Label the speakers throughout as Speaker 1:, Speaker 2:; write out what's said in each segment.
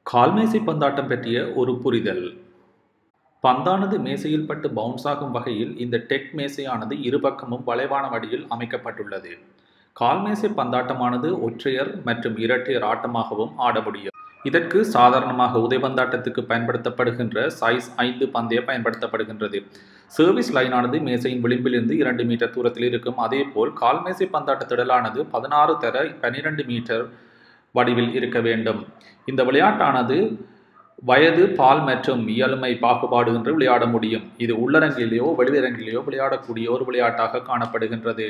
Speaker 1: கால்மேசை பந்தாட்டம் பற்றிய ஒரு புரிதல் பந்தானது மேசையில் பட்டு பவுன்ஸ் ஆகும் வகையில் இந்த டெக் மேசையானது இருபக்கமும் வளைவான வடிவில் அமைக்கப்பட்டுள்ளது கால்மேசை பந்தாட்டமானது ஒற்றையர் மற்றும் இரட்டையர் ஆட்டமாகவும் ஆட முடியும் இதற்கு சாதாரணமாக உதைபந்தாட்டத்துக்கு பயன்படுத்தப்படுகின்ற சைஸ் ஐந்து பந்தய பயன்படுத்தப்படுகின்றது சர்வீஸ் லைனானது மேசையின் விளிம்பிலிருந்து இரண்டு மீட்டர் தூரத்தில் இருக்கும் அதேபோல் கால்மேசை பந்தாட்ட திடலானது பதினாறு தர பனிரெண்டு மீட்டர் வடிவில் இருக்க வேண்டும் இந்த விளையாட்டானது வயது பால் மற்றும் இயலுமை பாகுபாடு என்று விளையாட முடியும் இது உள்ளரங்கிலேயோ வெளியரங்கிலேயோ விளையாடக்கூடிய ஒரு விளையாட்டாக காணப்படுகின்றது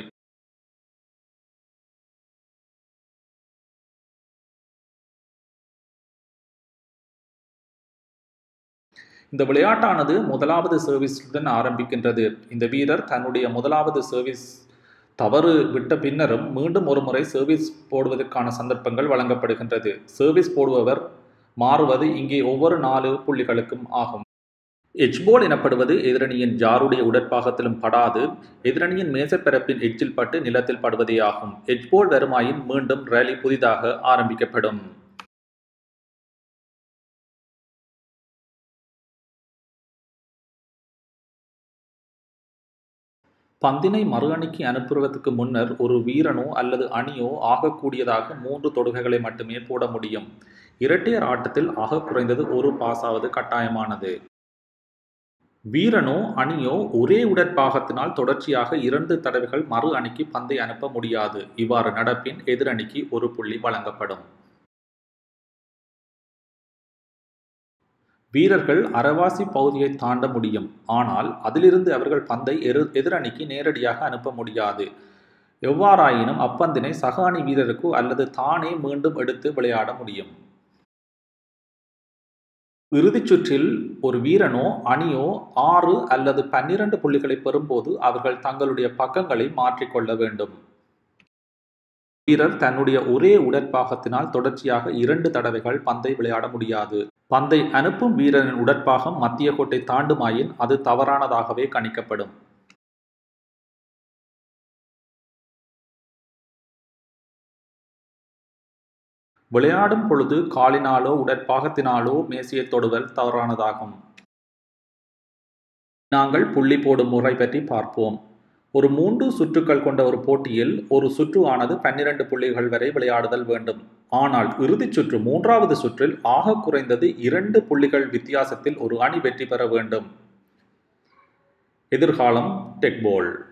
Speaker 1: இந்த விளையாட்டானது முதலாவது சர்வீஸுடன் ஆரம்பிக்கின்றது இந்த வீரர் தன்னுடைய முதலாவது சர்வீஸ் தவறு விட்ட பின்னரும் மீண்டும் ஒரு முறை சர்வீஸ் போடுவதற்கான சந்தர்ப்பங்கள் வழங்கப்படுகின்றது சர்வீஸ் போடுபவர் மாறுவது இங்கே ஒவ்வொரு நாலு புள்ளிகளுக்கும் ஆகும் எட்ஜ்போல் எனப்படுவது எதிரணியின் ஜாருடைய உடற்பாகத்திலும் படாது எதிரணியின் மேசப்பரப்பின் எட்ஜில் பட்டு நிலத்தில் படுவதே ஆகும் எட்ஜ்போல் வருமாயின் மீண்டும் ரேலி புதிதாக ஆரம்பிக்கப்படும் பந்தினை மறு அணிக்கு அனுப்புவதற்கு முன்னர் ஒரு வீரனோ அல்லது அணியோ ஆகக்கூடியதாக மூன்று தொடுகைகளை மட்டுமே போட முடியும் இரட்டையர் ஆட்டத்தில் ஆக குறைந்தது ஒரு பாஸாவது கட்டாயமானது வீரனோ அணியோ ஒரே உடற்பாகத்தினால் தொடர்ச்சியாக இரண்டு தடவைகள் மறு அணிக்கு பந்தை அனுப்ப முடியாது இவ்வாறு நடப்பின் எதிரணிக்கு ஒரு புள்ளி வழங்கப்படும் வீரர்கள் அரைவாசி பகுதியை தாண்ட முடியும் ஆனால் அதிலிருந்து அவர்கள் பந்தை எரு எதிரணிக்கு நேரடியாக அனுப்ப முடியாது எவ்வாறாயினும் அப்பந்தினை சக அணி வீரருக்கு அல்லது தானே மீண்டும் எடுத்து விளையாட முடியும் இறுதிச் சுற்றில் ஒரு வீரனோ அணியோ ஆறு அல்லது பன்னிரண்டு புள்ளிகளை பெறும்போது அவர்கள் தங்களுடைய பக்கங்களை மாற்றிக்கொள்ள வேண்டும் வீரர் தன்னுடைய ஒரே உடற்பாகத்தினால் தொடர்ச்சியாக இரண்டு தடவைகள் பந்தை விளையாட முடியாது பந்தை அனுப்பும் வீரரின் உடற்பாகம் மத்திய கோட்டை தாண்டுமாயின் அது தவறானதாகவே கணிக்கப்படும் விளையாடும் பொழுது காலினாலோ உடற்பாகத்தினாலோ மேசியை தொடுதல் தவறானதாகும் நாங்கள் புள்ளி போடும் முறை பற்றி பார்ப்போம் ஒரு மூன்று சுற்றுக்கள் கொண்ட ஒரு போட்டியில் ஒரு சுற்று ஆனது பன்னிரண்டு புள்ளிகள் வரை விளையாடுதல் வேண்டும் ஆனால் இறுதிச் சுற்று மூன்றாவது சுற்றில் ஆக குறைந்தது இரண்டு புள்ளிகள் வித்தியாசத்தில் ஒரு அணி வெற்றி பெற வேண்டும் எதிர்காலம் டெக்போல்